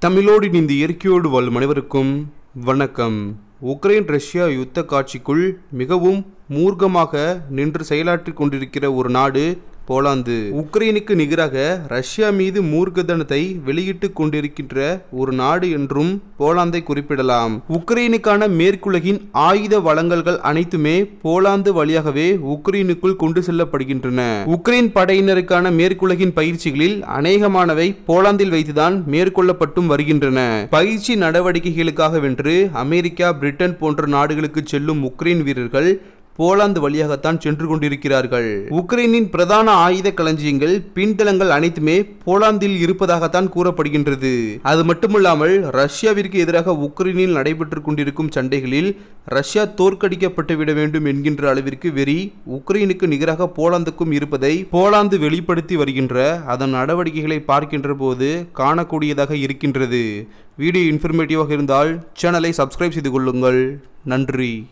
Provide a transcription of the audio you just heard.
தமிழோடு இந்த இயற்கையோடு வாழும் அனைவருக்கும் வணக்கம் உக்ரைன் ரஷ்யா யுத்த காட்சிக்குள் மிகவும் மூர்க்கமாக நின்று செயலாற்றிக் கொண்டிருக்கிற ஒரு நாடு போலாந்து உக்ரைனுக்கு நிகராக ரஷ்யா மீது மூர்க்கதனத்தை வெளியிட்டு கொண்டிருக்கின்ற ஒரு நாடு என்றும் போலாந்தை குறிப்பிடலாம் உக்ரைனுக்கான மேற்குலகின் ஆயுத வளங்கள்கள் அனைத்துமே போலாந்து வழியாகவே உக்ரைனுக்குள் கொண்டு செல்லப்படுகின்றன உக்ரைன் படையினருக்கான மேற்குலகின் பயிற்சிகளில் அநேகமானவை போலாந்தில் வைத்துதான் மேற்கொள்ளப்பட்டும் வருகின்றன பயிற்சி நடவடிக்கைகளுக்காக வென்று அமெரிக்கா பிரிட்டன் போன்ற நாடுகளுக்கு செல்லும் உக்ரைன் வீரர்கள் போலாந்து வழியாகத்தான் சென்று கொண்டிருக்கிறார்கள் உக்ரைனின் பிரதான ஆயுத களஞ்சியங்கள் பின்தளங்கள் அனைத்துமே போலாந்தில் இருப்பதாகத்தான் கூறப்படுகின்றது அது மட்டுமல்லாமல் ரஷ்யாவிற்கு எதிராக உக்ரைனில் நடைபெற்றுக் கொண்டிருக்கும் சண்டைகளில் ரஷ்யா தோற்கடிக்கப்பட்டு விட வேண்டும் என்கின்ற அளவிற்கு வெறி உக்ரைனுக்கு நிகராக போலாந்துக்கும் இருப்பதை போலாந்து வெளிப்படுத்தி வருகின்ற அதன் நடவடிக்கைகளை பார்க்கின்ற போது காணக்கூடியதாக இருக்கின்றது வீடியோ இன்ஃபர்மேட்டிவாக இருந்தால் சேனலை சப்ஸ்கிரைப் செய்து கொள்ளுங்கள் நன்றி